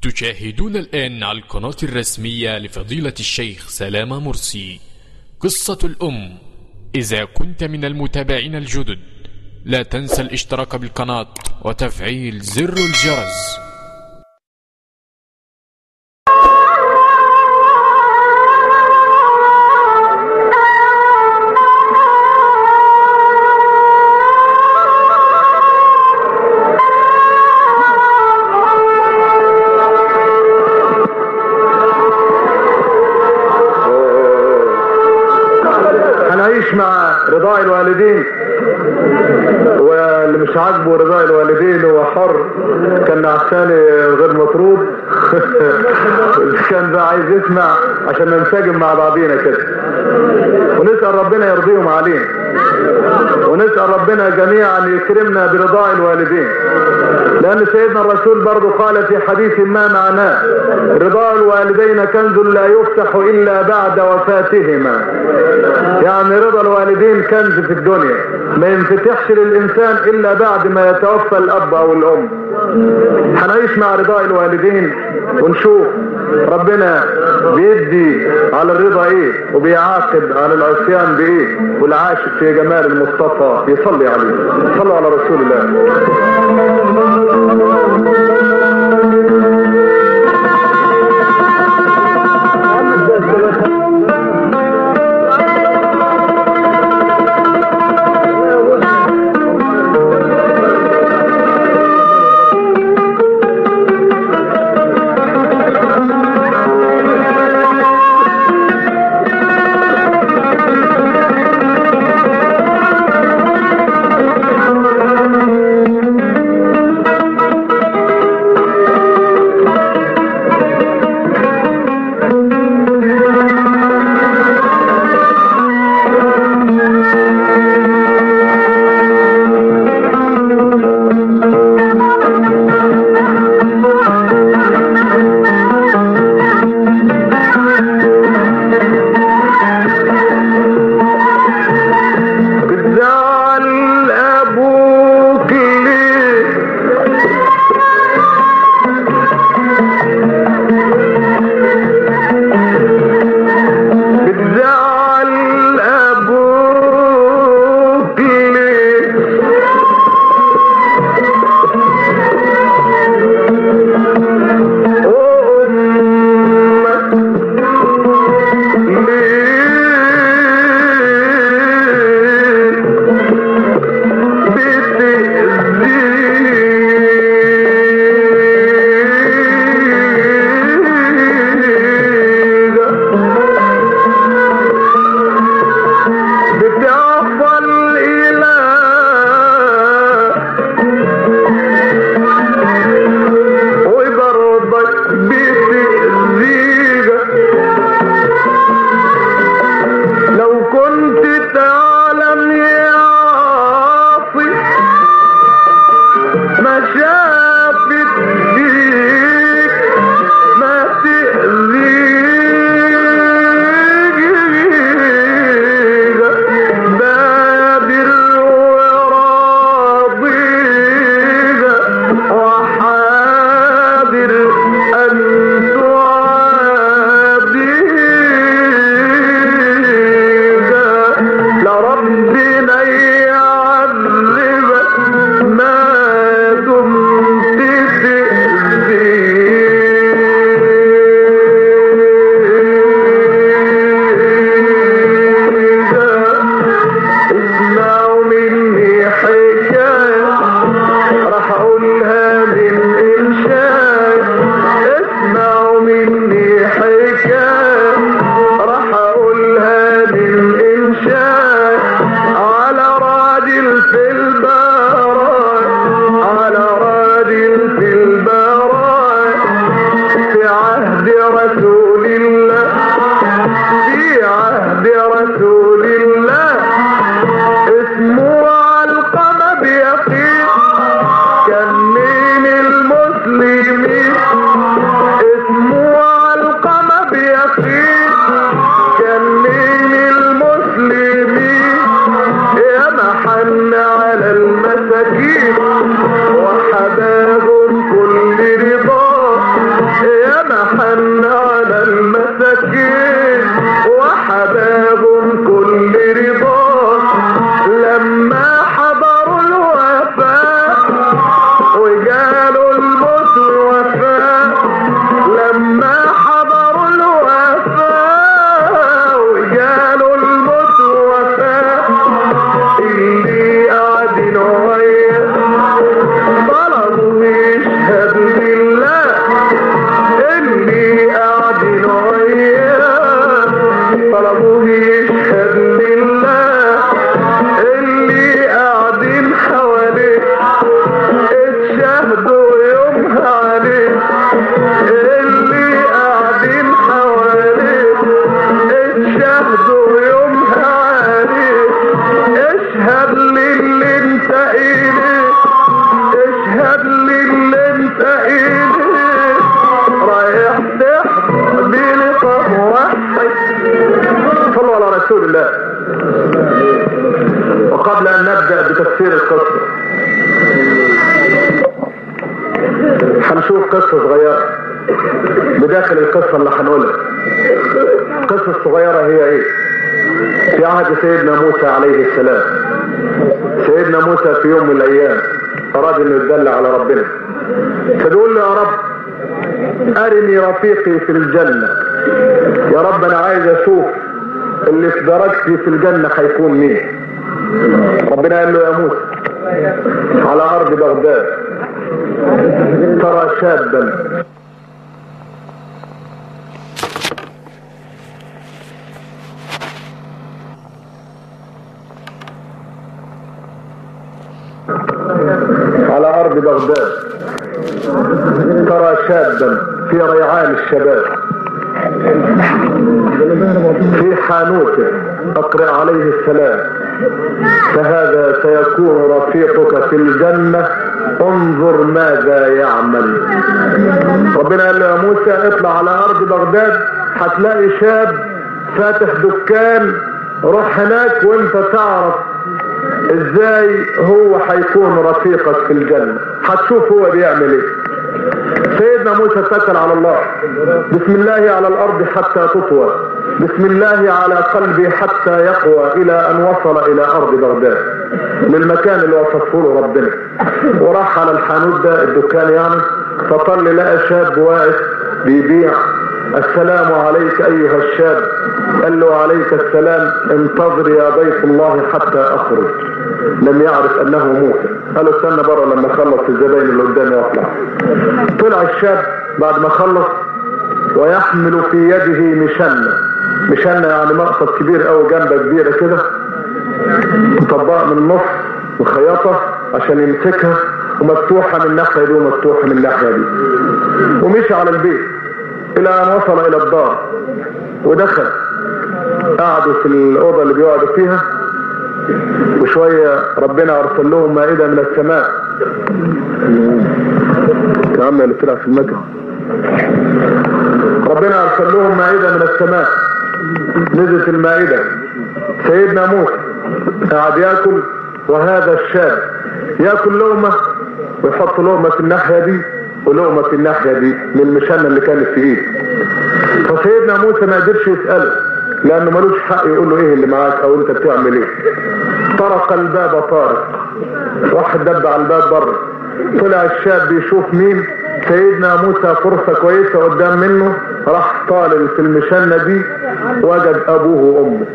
تشاهدون الآن على القناة الرسمية لفضيلة الشيخ سلامة مرسي قصة الأم إذا كنت من المتابعين الجدد لا تنسى الاشتراك بالقناة وتفعيل زر الجرس هنعيش مع رضاء الوالدين واللي مش عاجبه رضاء الوالدين هو حر كان عشاني غير مطرود كان بقى عايز يسمع عشان ننسجم مع بعضينا كده ونسأل ربنا يرضيهم علينا ونسأل ربنا جميعا يكرمنا برضاء الوالدين لأن سيدنا الرسول برضو قال في حديث ما معناه رضاء الوالدين كنز لا يفتح إلا بعد وفاتهما يعني رضا الوالدين كنز في الدنيا ما ينفتحش للإنسان إلا بعد ما يتوفى الأب أو الأم هنعيش مع رضاء الوالدين ونشوف ربنا بيدي على الرضا ايه وبيعاقب على العصيان بايه والعاشق في جمال المصطفى يصلي عليه صلوا على رسول الله اللي قاعدين حواليك اشهدوا يومها عليك اشهد للي انت ايديك اشهد للي انت ايديك رايح تحضر بلقاء واحد صلوا على رسول الله وقبل ان نبدأ بتفسير القصة هنشوف قصة صغيرة بداخل القصة اللي هنقولها القصة الصغيرة هي ايه في عهد سيدنا موسى عليه السلام سيدنا موسى في يوم من الايام اراد انه يتدلى على ربنا فبيقول له يا رب ارني رفيقي في الجنة يا رب انا عايز اشوف اللي في درجتي في الجنة هيكون مين ربنا قال له يا موسى على ارض بغداد ترى شابا على ارض بغداد ترى شابا في ريعان الشباب في حانوته اقرأ عليه السلام فهذا سيكون رفيقك في الجنة انظر ماذا يعمل ربنا قال له يا موسى اطلع على ارض بغداد هتلاقي شاب فاتح دكان روح هناك وانت تعرف ازاي هو هيكون رفيقك في الجنة هتشوف هو بيعمل ايه سيدنا موسى اتكل على الله بسم الله على الارض حتى تطوى بسم الله على قلبي حتى يقوى الى ان وصل الى ارض بغداد للمكان اللي وصفه له ربنا وراح على الحانوت ده الدكان يعني فطل لقى شاب واقف بيبيع السلام عليك ايها الشاب قال له عليك السلام انتظر يا ضيف الله حتى اخرج لم يعرف انه موسى قال له استنى بره لما اخلص الزباين اللي قدامي واطلع طلع الشاب بعد ما خلص ويحمل في يده مشنة مشنة يعني مقصد كبير قوي جنبه كبيرة كده مطبقة من النص مخيطة عشان يمسكها ومفتوحة من الناحية دي ومفتوحة من الناحية دي ومشي على البيت الى ان وصل الى الدار ودخل قعدوا في الاوضه اللي بيقعدوا فيها وشويه ربنا ارسل لهم مائده من السماء يا عم اللي طلع في المكة ربنا ارسل لهم مائده من السماء نزلت المائده سيدنا موسى قاعد ياكل وهذا الشاب ياكل لقمه ويحط لقمه في الناحيه دي ولقمه في الناحيه دي من المشنه اللي كانت في ايده فسيدنا موسى ما قدرش يساله لانه ملوش حق يقول له ايه اللي معاك او انت بتعمل ايه طرق الباب طارق راح دب على الباب بره طلع الشاب بيشوف مين سيدنا موسى فرصة كويسة قدام منه راح طالل في المشنة دي وجد ابوه وامه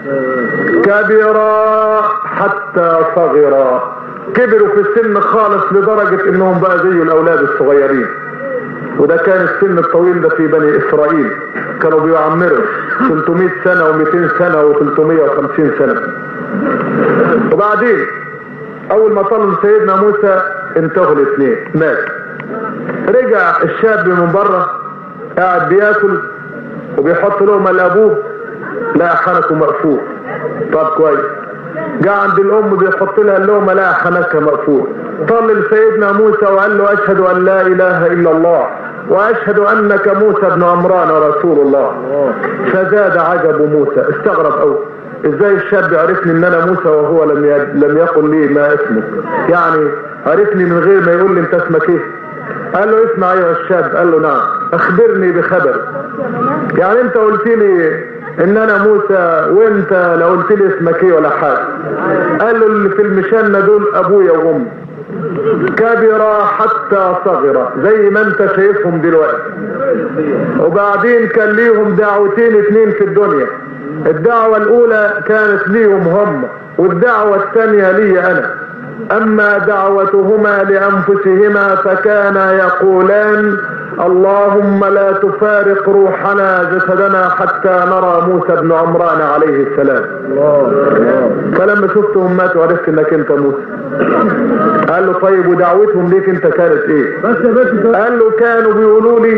كبرا حتى صغرا كبروا في السن خالص لدرجة انهم بقى زي الاولاد الصغيرين وده كان السن الطويل ده في بني اسرائيل كانوا بيعمروا 300 سنة و200 سنة و350 سنة وبعدين اول ما طلب سيدنا موسى انتهوا الاثنين مات رجع الشاب من بره قاعد بياكل وبيحط لقمه لابوه لقى حنكه مقفول طب كويس جاء عند الام بيحط لها اللقمه لقى حنكها مقفول طلل سيدنا موسى وقال له اشهد ان لا اله الا الله واشهد انك موسى بن عمران رسول الله فزاد عجب موسى استغرب قوي ازاي الشاب عرفني ان انا موسى وهو لم لم يقل لي ما اسمك يعني عرفني من غير ما يقول لي انت اسمك ايه قال له اسمع ايها الشاب قال له نعم اخبرني بخبر يعني انت قلت لي ان انا موسى وانت لو قلت لي اسمك ايه ولا حاجه قال له اللي في المشانه دول ابويا وامي كبر حتى صغر زي ما انت شايفهم دلوقتي وبعدين كان ليهم دعوتين اتنين في الدنيا الدعوة الاولى كانت ليهم هم والدعوة الثانية لي انا اما دعوتهما لانفسهما فكانا يقولان اللهم لا تفارق روحنا جسدنا حتى نرى موسى بن عمران عليه السلام فلما شفتهم ماتوا عرفت انك انت موسى قال له طيب ودعوتهم ليك انت كانت ايه قال له كانوا بيقولوا لي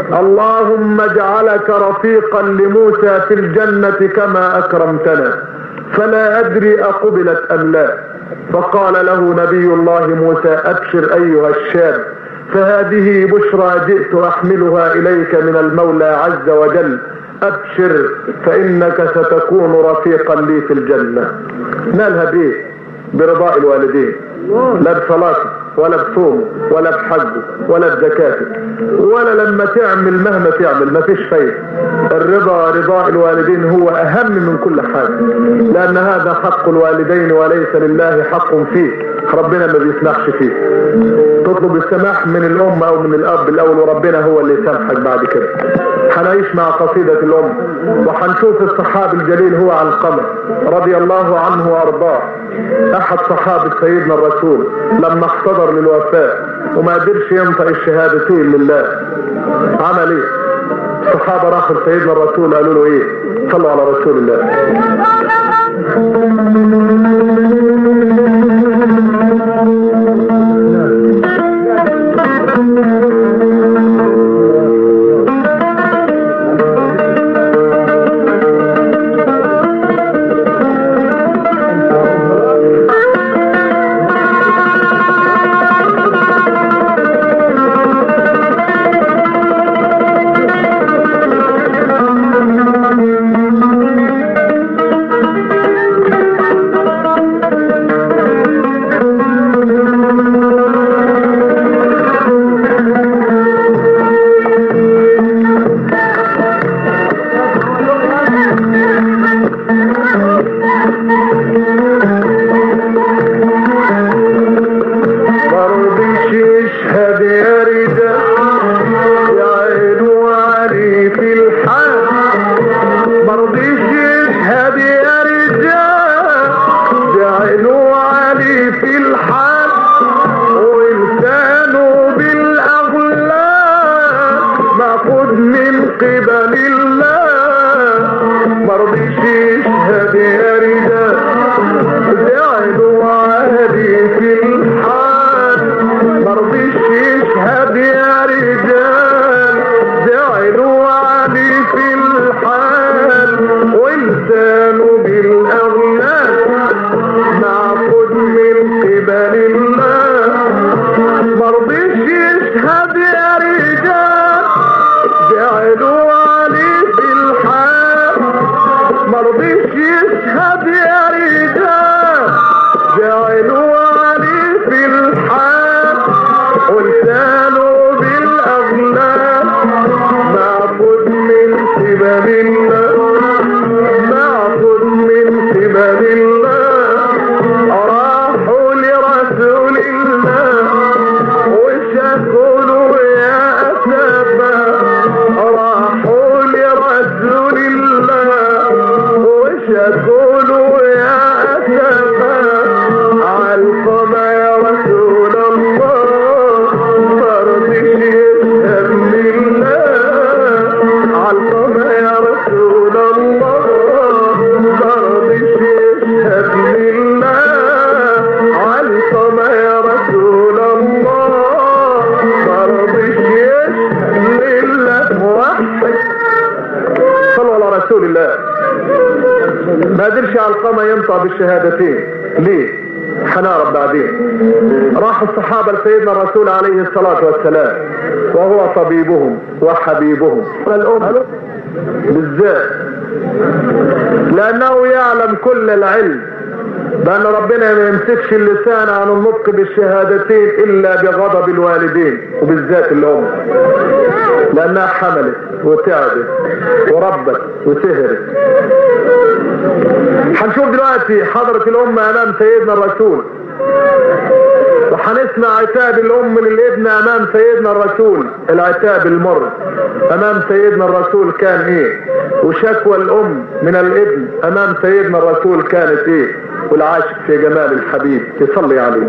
اللهم اجعلك رفيقا لموسى في الجنة كما اكرمتنا فلا ادري اقبلت ام لا فقال له نبي الله موسى ابشر ايها الشاب فهذه بشرى جئت احملها اليك من المولى عز وجل ابشر فانك ستكون رفيقا لي في الجنة نالها بايه برضاء الوالدين لا بصلاته ولا بصومه ولا بحجه ولا بزكاته ولا لما تعمل مهما تعمل ما فيش فايده الرضا رضاء الوالدين هو اهم من كل حاجه لان هذا حق الوالدين وليس لله حق فيه ربنا ما بيسمحش فيه تطلب السماح من الام او من الاب الاول وربنا هو اللي يسامحك بعد كده هنعيش مع قصيدة الام وهنشوف الصحابي الجليل هو علقمة رضي الله عنه وارضاه احد صحابة سيدنا الرسول لما احتضر للوفاة وما قدرش ينطق الشهادتين لله عمل ايه الصحابة راحوا لسيدنا الرسول قالوا له ايه صلوا على رسول الله مرضيش يشهد يا رجال يعينوا علي في الحال مرضيش يشهد يا رجال يعينوا علي في الحال ولسانه بالاغلال مأخوذ من قبل الله مرضيش يشهد يا رجال يعينوا علي في الحال مرضيش يشهد يا رجال زعلوا علي في الحال ولسانه بالاغلال معقود من قبل الله مرضيش يشهد يا رجال زعلوا علي في الحال مرضيش يشهد يا رجال جعلوا علي في الحال ولسانه بالاغلال معبود من قبل الله معبود من قبل الله راحوا لرسول الله وشكوا له يا اسفا راحوا لرسول الله وشكوا له يا اسفا علقم يا رسول الله مرضيش يشهد لله علقم يا رسول الله مرضيش يشهد لله علقم يا رسول الله مرضيش يشهد لله وحد صلوا على رسول الله ما قدرش علقمة ينطق بالشهادتين ليه هنعرف بعدين راح الصحابة لسيدنا الرسول عليه الصلاة والسلام وهو طبيبهم وحبيبهم الأم بالذات لأنه يعلم كل العلم بأن ربنا ما يمسكش اللسان عن النطق بالشهادتين إلا بغضب الوالدين وبالذات الأم لأنها حملت وتعبت وربت وسهرت هنشوف دلوقتي حضرة الأم أمام سيدنا الرسول وهنسمع عتاب الأم من الابن أمام سيدنا الرسول العتاب المر أمام سيدنا الرسول كان إيه وشكوى الأم من الابن أمام سيدنا الرسول كانت إيه والعاشق في جمال الحبيب يصلي عليه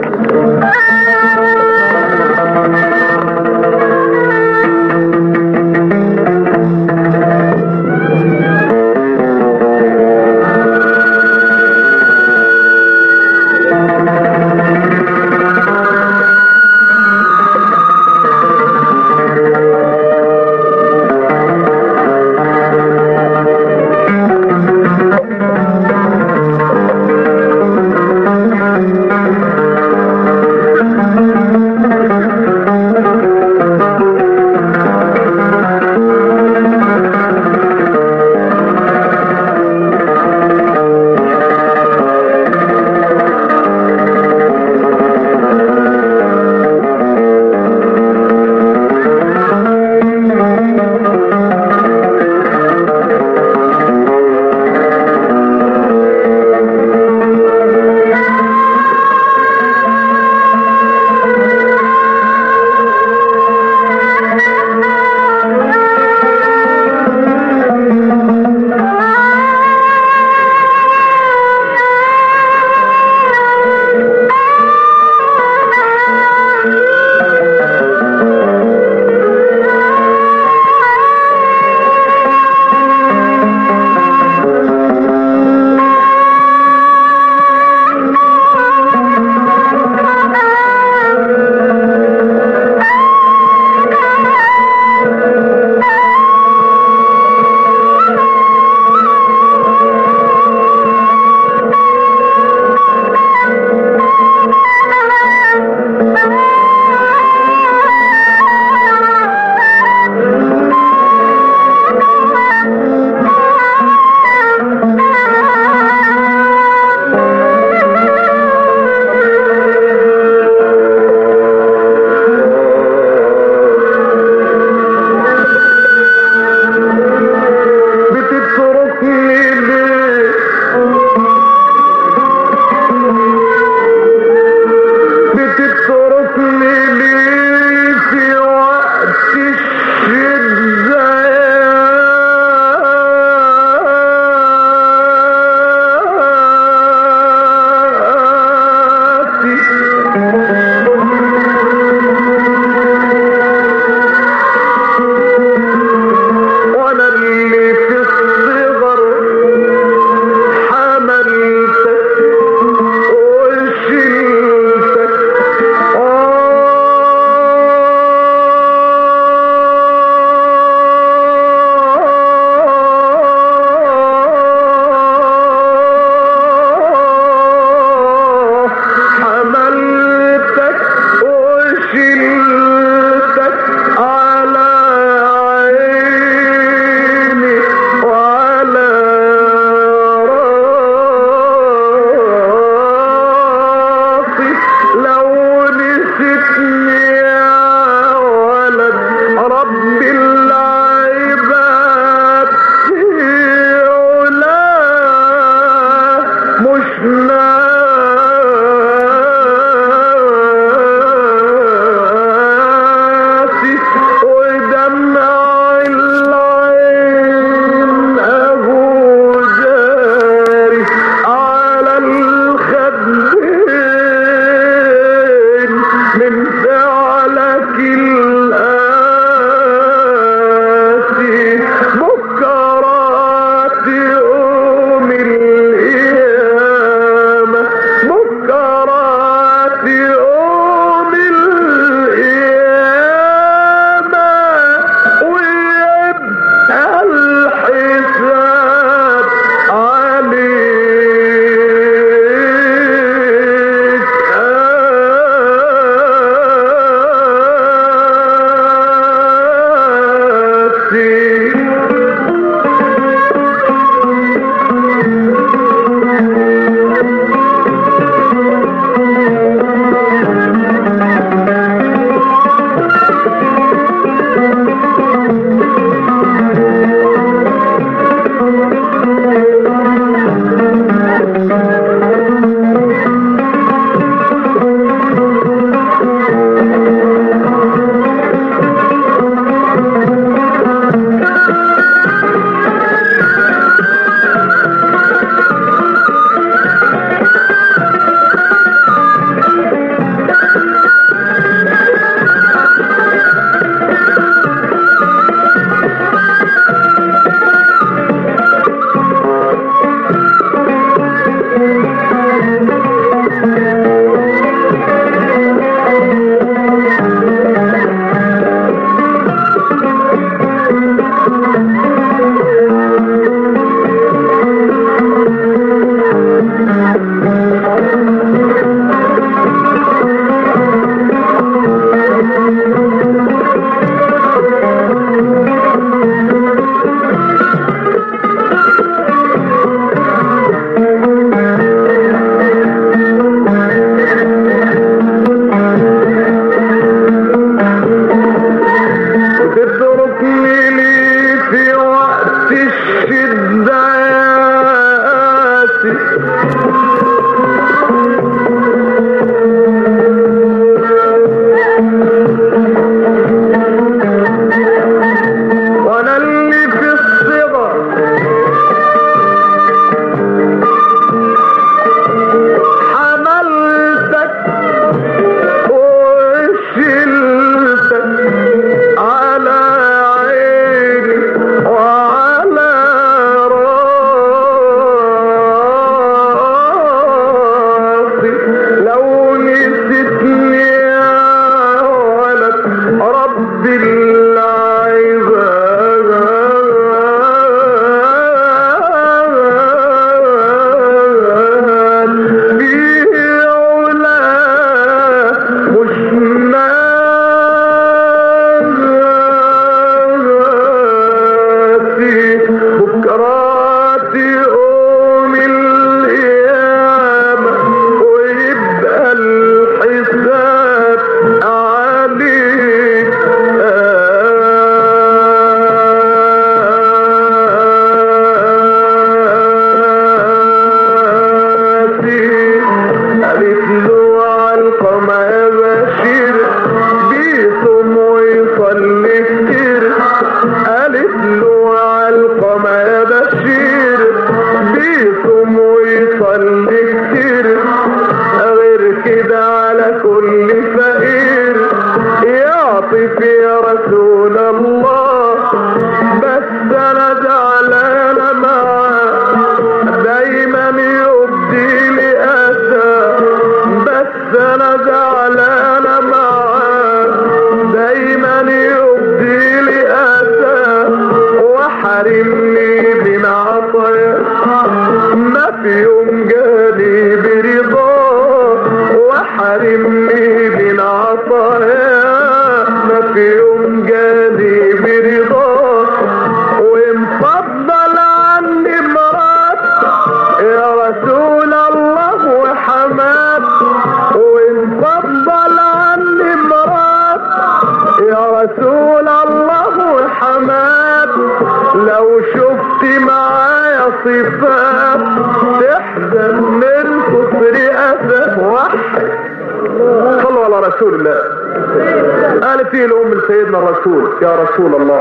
يا رسول الله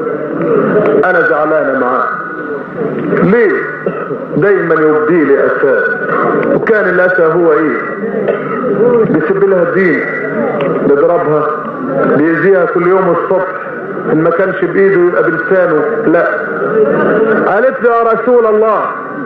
انا زعلانة معاه ليه دايما يبدي لي اساه وكان الاسى هو ايه بيسب لها الدين بيضربها بيأذيها كل يوم الصبح ان ما كانش بايده يبقى بلسانه لا قالت له يا رسول الله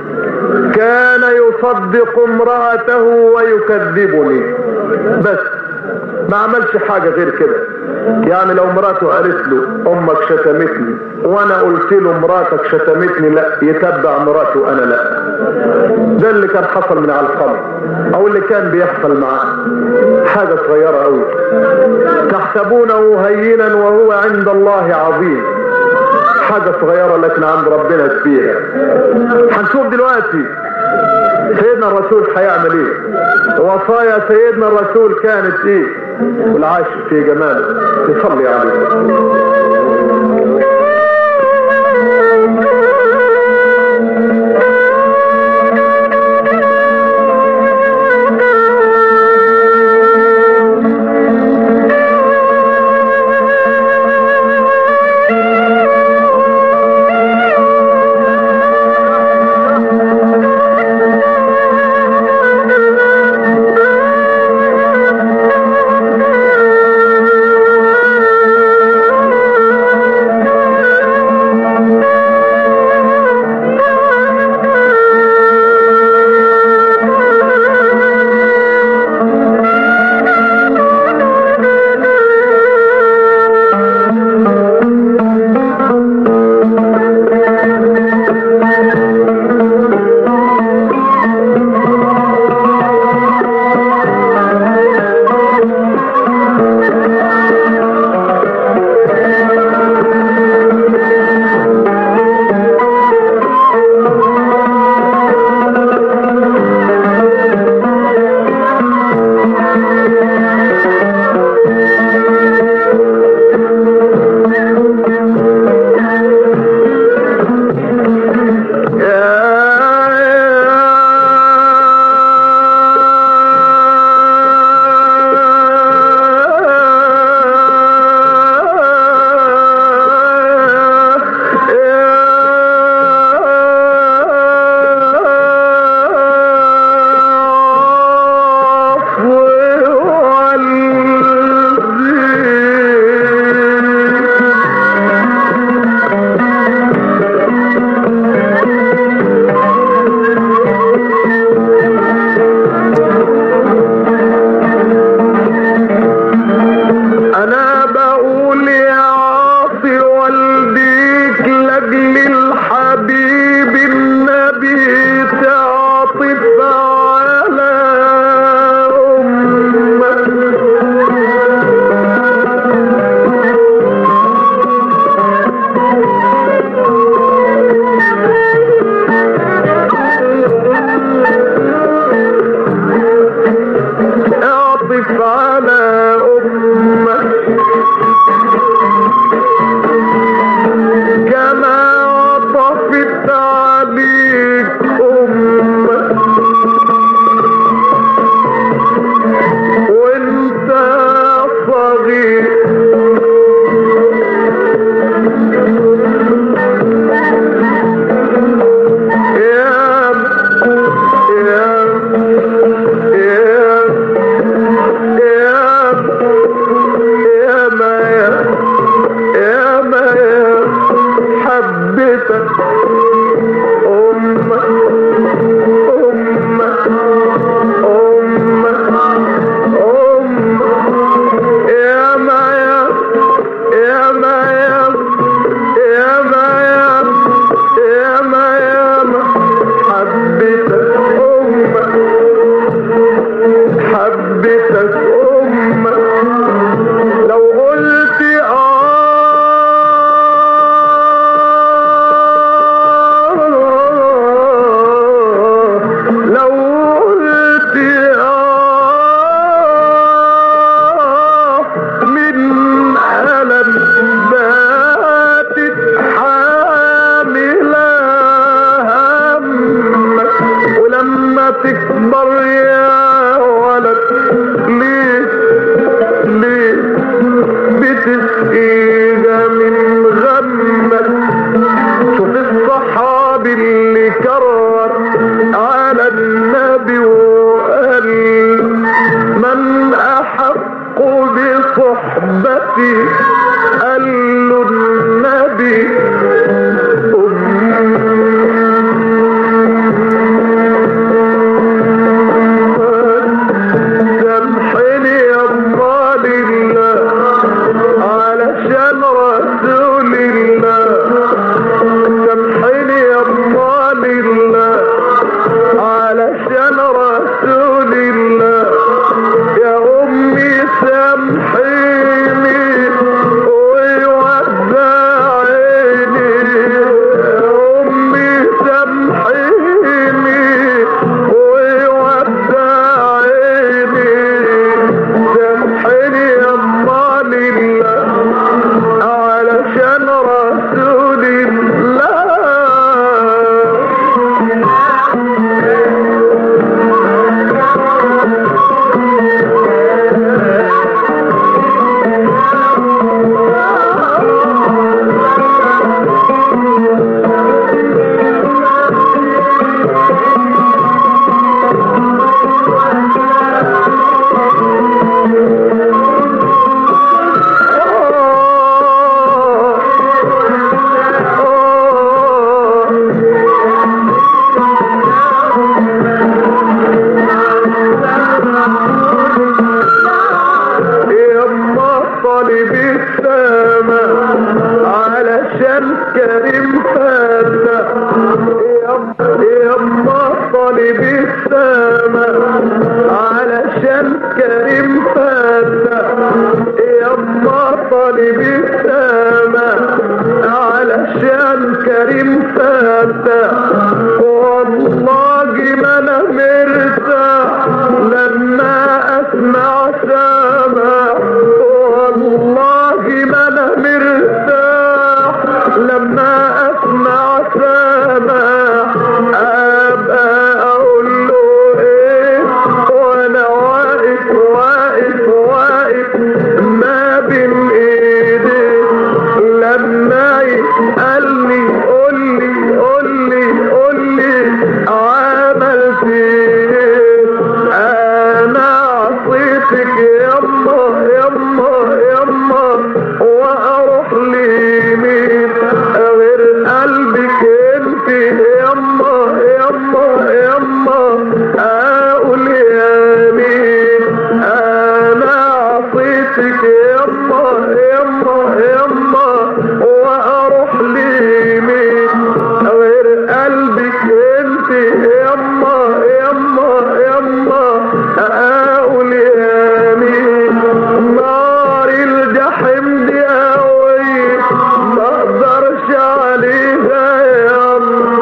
كان يصدق امرأته ويكذبني بس ما عملش حاجة غير كده يعني لو مراته قالت له امك شتمتني وانا قلت له مراتك شتمتني لا يتبع مراته انا لا ده اللي كان حصل من على القمر او اللي كان بيحصل معاه حاجة صغيرة قوي تحسبونه هينا وهو عند الله عظيم حاجة صغيرة لكن عند ربنا كبيرة هنشوف دلوقتي سيدنا الرسول هيعمل ايه وصايا سيدنا الرسول كانت ايه والعاش في جماله تصلي عليه انا بقول يا عاصي والديك لاجل الحبيب النبي تعطف على امك اعطف على امك كما عطفت عليك امك وانت صغير يا يا يا يا يا ما يا يا ما يا حبيتك أمك أمك أمك أمك يا ما يا يا ما يا يا ما يا يا ما يا ما حبيتك أمك حبيتك أمك لو قلت آه لو قلت آه من ألم باتت حاملة همك ولما تكبر يا ولد ليه ليه بتسقيها من غمك شوف الصحابي اللي كرر على النبي وقال من احق بصحبتي قال له النبي أم كريم فاتح يما طالب السما علشان كريم فاتح يما طالب السما علشان كريم فاتح والله ما انا مرتاح لما اسمع سما والله ما انا مرتاح لما اسمع سما ابقى اقول له ايه وانا واقف واقف واقف ما بين ايدي لما يسالني قول لي قول لي قول لي عملت ايه انا عصيتك يما يما يما واروح لمين غير قلبك انت يما يما يما اقول يا مين انا عصيتك يما يما يما واروح لمين غير قلبك انت يما يما يما اقول يا مين نار الجحيم دي قوي ما اقدرش عليها يا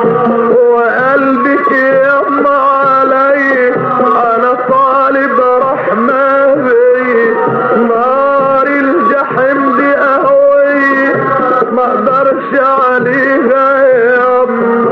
وقلبك يما علي انا طالب رحمة بي نار الجحيم دي قوي ما اقدرش عليها يا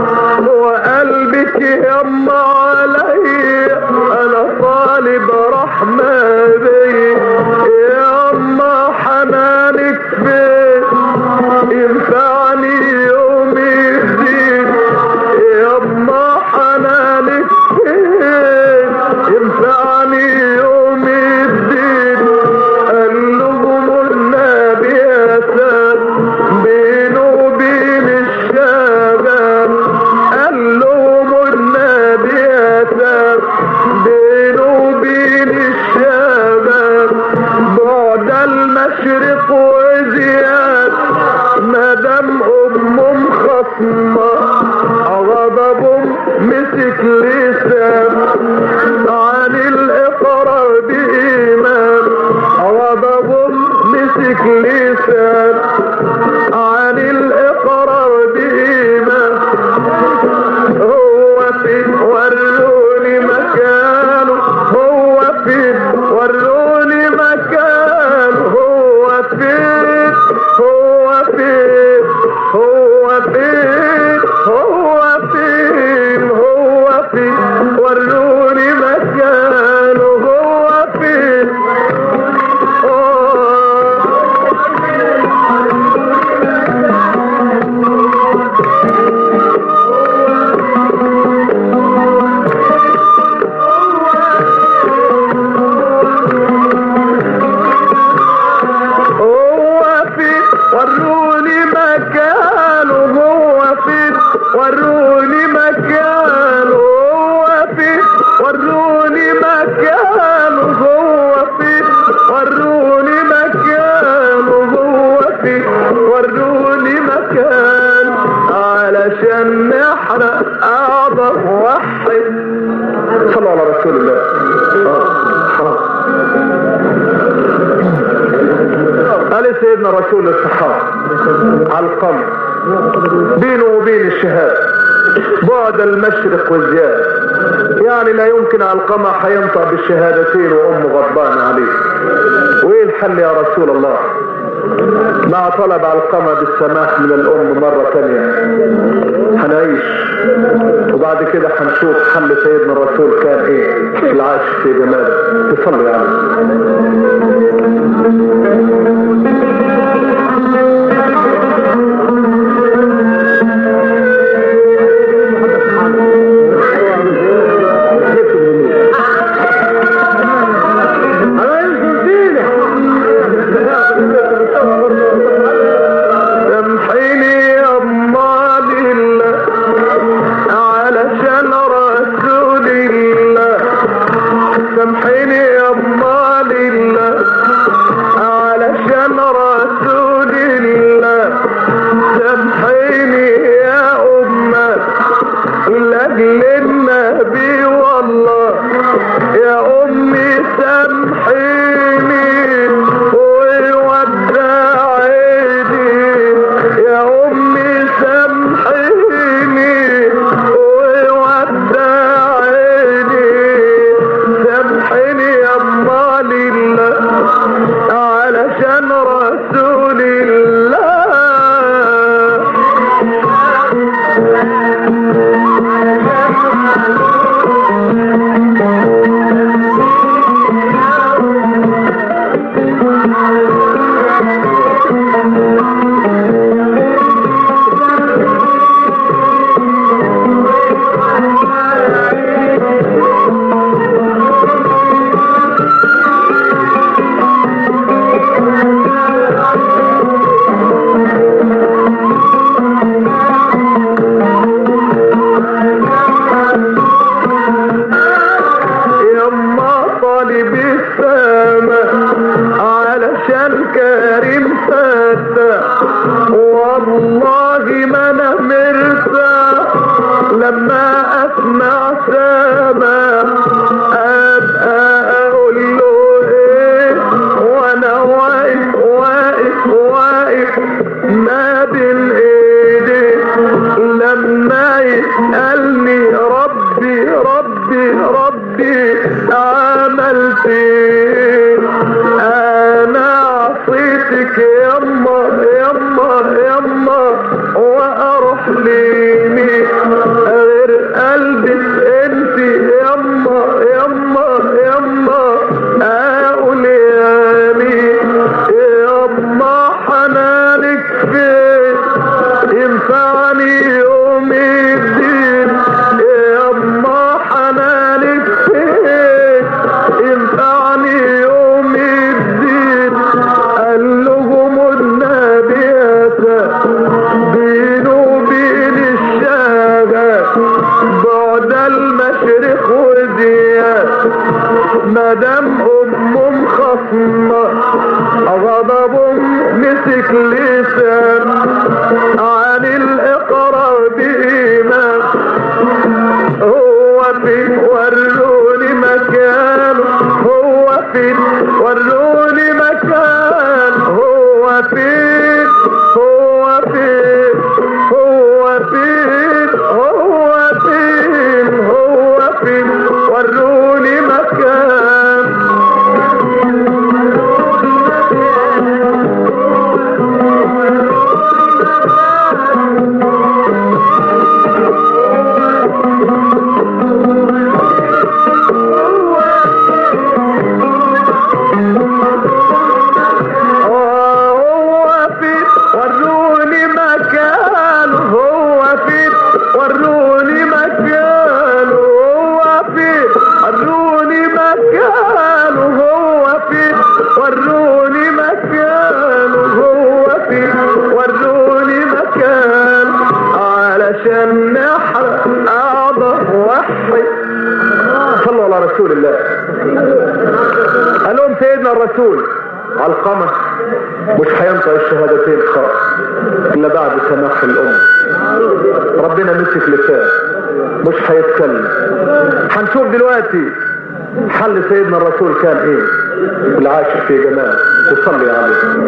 وقلبك يما علي انا طالب رحمة بي يما حنانك فين ينفعني يوم يزيد يما حنانك فين ينفعني يوم يزيد قلبهم النبي يا ساد بينه وبين الشباب قلبهم النبي يا ساد بينه وبين الشباب بعد المشرق وزياد مدام امهم خصمة غضبهم مسك لسان عن الاقرار بايمان غضبهم مسك لسان عن الاقرار بايمان هو فين وروني مكانه هو فين وروني مكانه هو فين هو فين هو فين هو فين هو فين وروني مكانه هو فين هو فين وروني مكانه هو فين وروني مكانه هو فين وروني مكانه هو فين وروني مكانه هو فين وروني مكانه علشان نحرق اعظم وحد صلوا على رسول الله آه. قال سيدنا رسول الصحابة على القمر بينه وبين الشهادة بعد المشرق والزيادة يعني لا يمكن على القمر هينطق بالشهادتين وامه غضبان عليه وايه الحل يا رسول الله مع طلب على القمر بالسماح من الام مرة تانية هنعيش وبعد كده هنشوف حل سيدنا الرسول كان ايه في العاش في جماله تصلي عليه سامحيني يا أما لله علشان رسول الله سامحيني يا أما لله علشان واسألني ربي ربي ربي عملت ايه انا عصيتك يما يما يما واروح ليني غير قلبك انت يما يما يما اقول يامي يما حنانك فين ينفعني يوم الدين يما حنانك فين ينفعني يوم الدين قال لهم النبيات بينه وبين الشاغة بعد المشرق وديات مدام ام خصمة غضب مسك لسان عن الاقرار بإيمان هو فين وروني مكانه هو فين وروني مكان هو فين هو فين هو فين هو فين هو فين وروني مكان هو فين وروني مكان هو فين وروني مكان هو فين وروني مكان هو فين وروني مكان هو فين وروني مكان علشان نحرق اعضاء وحي صلوا على رسول الله قال لهم سيدنا الرسول علقمة مش هينطق الشهادتين خلاص الا بعد سماح الام ربنا مسك لسان مش هيتكلم هنشوف دلوقتي حل سيدنا الرسول كان ايه العاشق في جمال تصلي عليه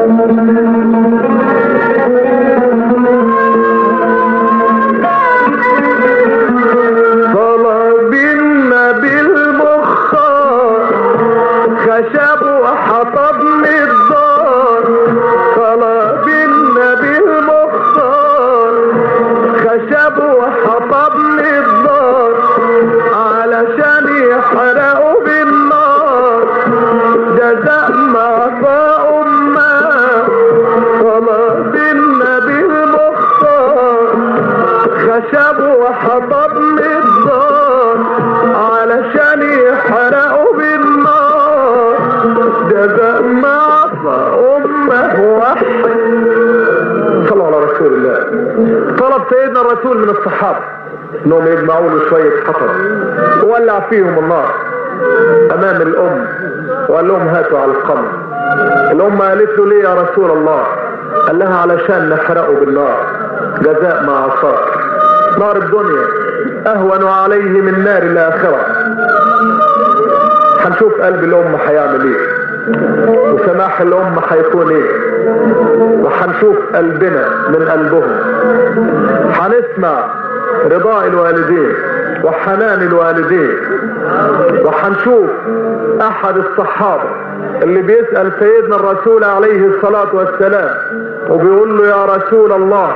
طلب النبي المختار خشب وحطب من الدار طلب النبي المختار خشب وحطب من الدار علشان يحرقوا بالنار جزاء ما فاء ما طلب النبي المختار خشب وحطب من الدار علشان يحرقوا بالنار جزاء ما عصى امه وحي صلوا على رسول الله طلب سيدنا الرسول من الصحابة انهم يجمعوا له شوية حطب وولع فيهم النار امام الام وقال لهم هاتوا على القمر الام قالت له ليه يا رسول الله قال لها علشان نحرقه بالنار جزاء ما عصاك نار الدنيا اهون عليه من نار الاخره هنشوف قلب الام هيعمل ايه وسماح الام هيكون ايه وهنشوف قلبنا من قلبهم هنسمع رضاء الوالدين وحنان الوالدين وهنشوف احد الصحابة اللي بيسأل سيدنا الرسول عليه الصلاة والسلام وبيقول له يا رسول الله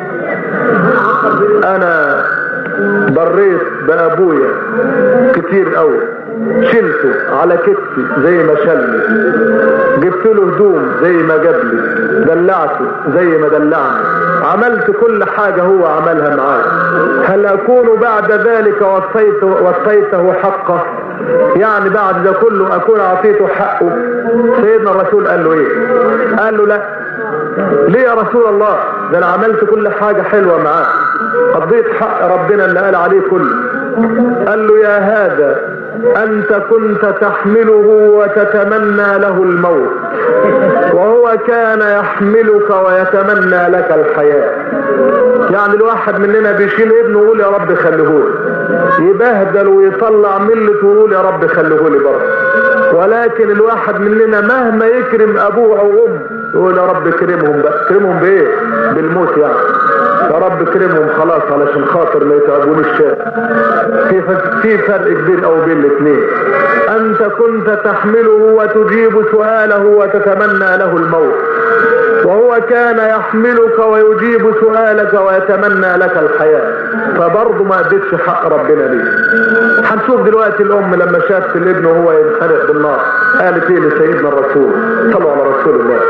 انا بريت بابويا كتير قوي شلته على كتفي زي ما شلني جبت له هدوم زي ما جاب لي دلعته زي ما دلعني عملت كل حاجة هو عملها معايا هل اكون بعد ذلك وصيت وصيته حقه يعني بعد ده كله اكون اعطيته حقه سيدنا الرسول قال له ايه قال له لا ليه يا رسول الله ده انا عملت كل حاجة حلوة معاه قضيت حق ربنا اللي قال عليه كله قال له يا هذا انت كنت تحمله وتتمنى له الموت وهو كان يحملك ويتمنى لك الحياة يعني الواحد مننا بيشيل ابنه ويقول يا رب خليهولي يبهدل ويطلع ملته ويقول يا رب خليهولي برضه ولكن الواحد مننا مهما يكرم ابوه او امه يقول يا رب كرمهم بقى كرمهم بايه بالموت يعني يا رب كرمهم خلاص علشان خاطر ما يتعبونيش تاني في في فرق كبير قوي بين الاثنين انت كنت تحمله وتجيب سؤاله وتتمنى له الموت وهو كان يحملك ويجيب سؤالك ويتمنى لك الحياة فبرضه ما اديتش حق ربنا ليه هنشوف دلوقتي الام لما شافت الابن وهو ينخنق بالنار قالت ايه لسيدنا الرسول صلوا على رسول الله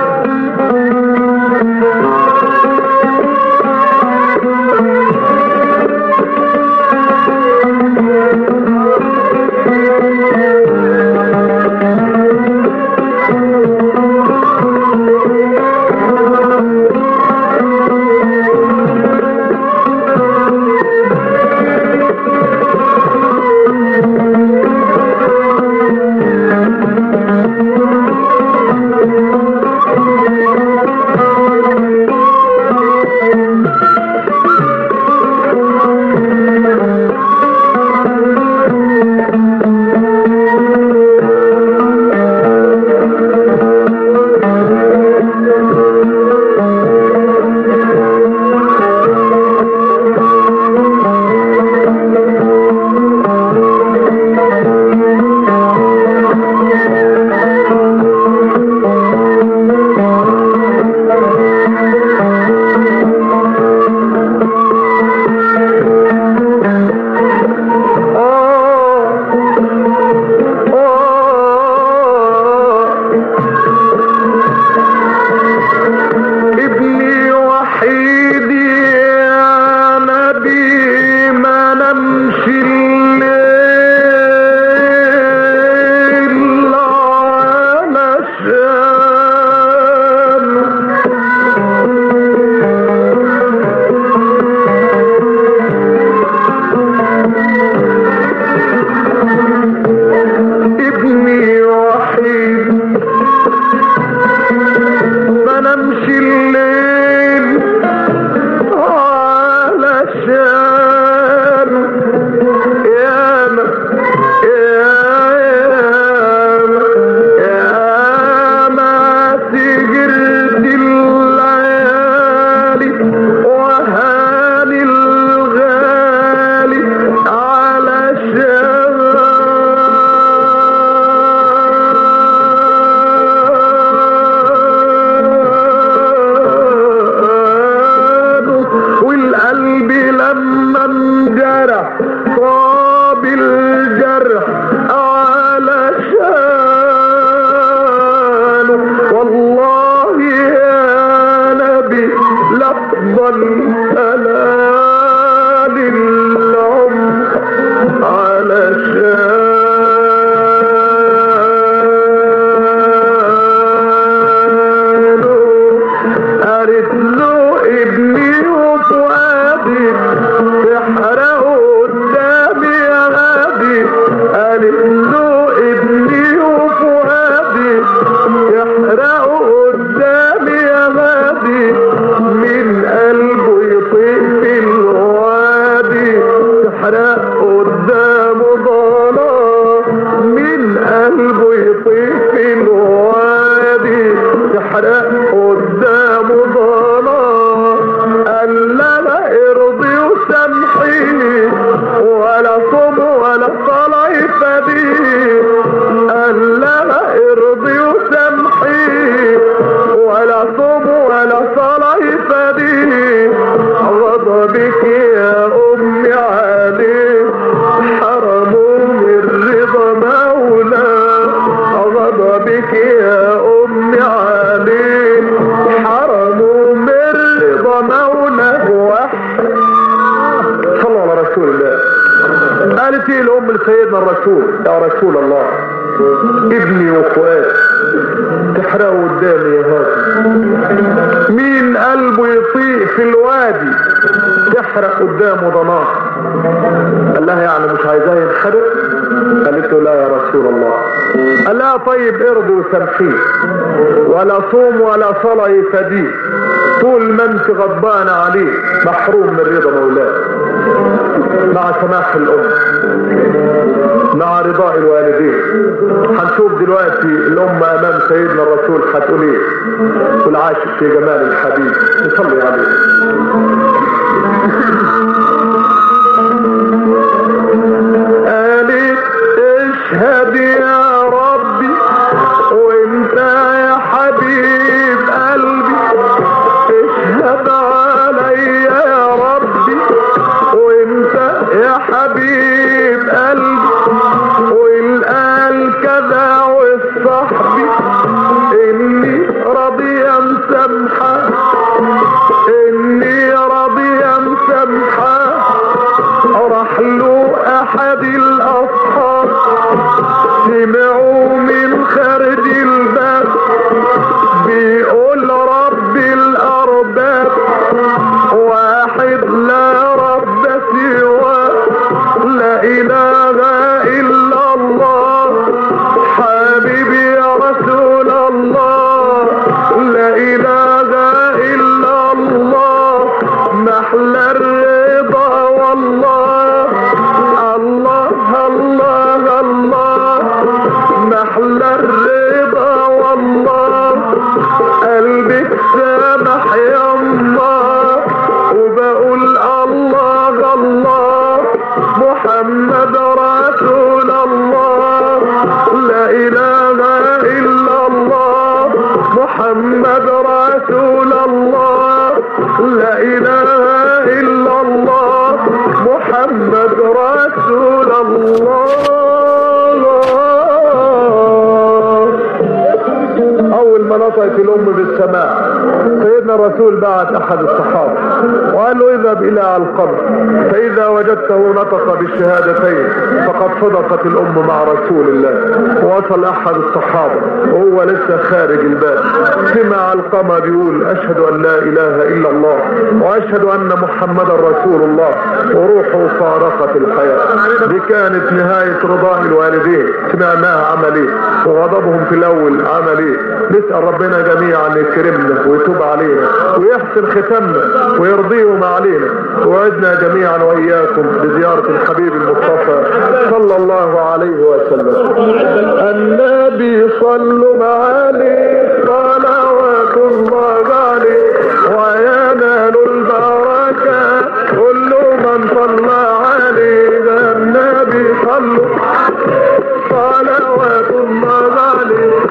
ابني وحيدي يا نبي ما نمشي الليل علشان ابني وحيد ما نمشي الليل علشان ياما ياما ياما سجرت الليالي وهاني الغالي علشان والقلب لما انجرح صاب الجرح علشان والله يا نبي لفظا ألا للعمر علشان قالت له ابني وفؤادي تحرقوا قدامي يا غادي قالت له ابني وفؤادي يحرقوا قدامي يا غادي من قلبه يطيق في الوادي تحرق قدامه ضلال من قلبه يطيق في الوادي تحرق قدامه ضلال قال لا لا ارضي وسامحيني ولا صوم ولا صلاة يفديني قال لا لا ارضي وسامحيني ولا صوم ولا صلاة يفديني غضبك يا امي عليه حرموا من رضا مولاه غضبك يا امي عليه حرموا من رضا مولاه وحده صلوا على رسول الله قالت ايه الام لسيدنا الرسول يا رسول الله ابني وفؤاد تحرقوا قدامي يا هادي مين قلبه يطيق في الوادي تحرق قدامه ضناه قال لها يعني مش عايزاه ينحرق قالت له لا يا رسول الله قال لها طيب ارضي وسامحيه ولا صوم ولا صلاة يفديه طول ما انت غضبان عليه محروم من رضا مولاه مع سماح الام مع رضاء الوالدين هنشوف دلوقتي الام امام سيدنا الرسول هتقول ايه والعاشق في جمال الحبيب نصلي عليه قالت اشهد يا ربي وانت يا حبيب قلبي اشهد علي يا ربي وانت يا حبيب قلبي والقال كذا والصحبي اني راضية مسامحة اني راضية مسامحة راح له احد الاصحاب سمعوا من خارج الباب بيقول رب الارباب واحد لا رب سواه لا اله الا الله حبيبي يا رسول الله لا اله الا الله محلى الرضا والله الله الله الله محلى الرضا والله قلبك سامح يا الله وبقول الله الله محمد رسول الله لا اله الا الله محمد رسول الله لا اله الا الله محمد رسول الله اول ما نطقت الام بالسماع سيدنا الرسول بعت احد الصحابه وقال له اذهب الى على القبر فاذا وجدته نطق بالشهادتين فقد صدقت الام مع رسول الله وصل احد الصحابه وهو لسه خارج الباب سمع علقمه بيقول اشهد ان لا اله الا الله واشهد ان محمدا رسول الله وروحه فارقت الحياه دي كانت نهايه رضاء الوالدين سمعناها عمل ايه وغضبهم في الاول عمل ايه نسال ربنا جميعا يكرمنا ويتوب علينا ويحسن ختامنا ويرضيهم علينا وعدنا جميعا واياكم بزياره الحبيب المصطفى صلى الله عليه وسلم النبي صلوا عليه صلوات الله عليه وينال البركه كل من صلى عليه النبي صلوا صلوات الله عليه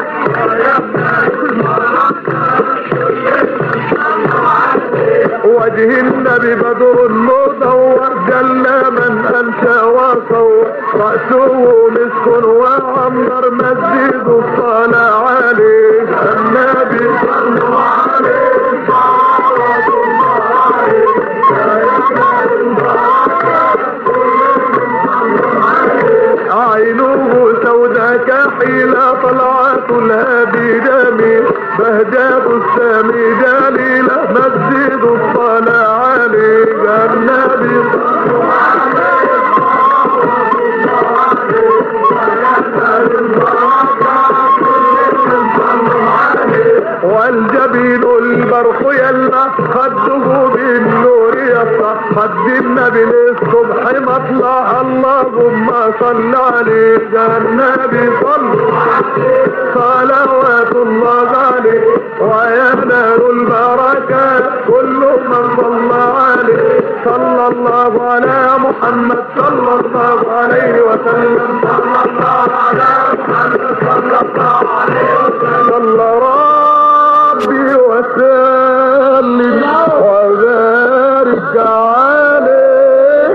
وجه النبي بدر مدور جل من انشا وصور رأسه مسك وعمر مسجد الصلاة عليه النبي صلوا عليه صلوات الله عليه عينه سوداء كحيلة طلعت الهادي جميل بهجات السامي جليلة مسجد الصلاة عليه النبي والجبين البرق يلمع خده بالنور يطلع خد النبي للصبح مطلع اللهم صل عليه يا النبي صل صلوات الله عليه وينال البركات كل من صلى عليه صلى الله على محمد صلى الله عليه وسلم صلى الله على محمد صلى الله عليه وسلم صلى ربي وسلم وبارك عليه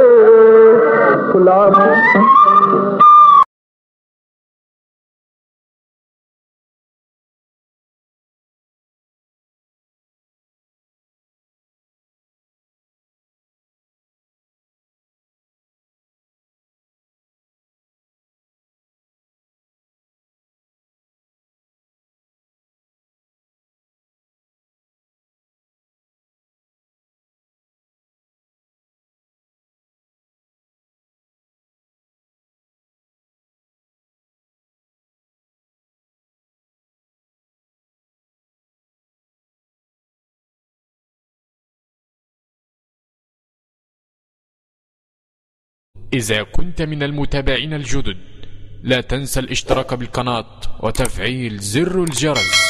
كل عام إذا كنت من المتابعين الجدد لا تنسى الاشتراك بالقناة وتفعيل زر الجرس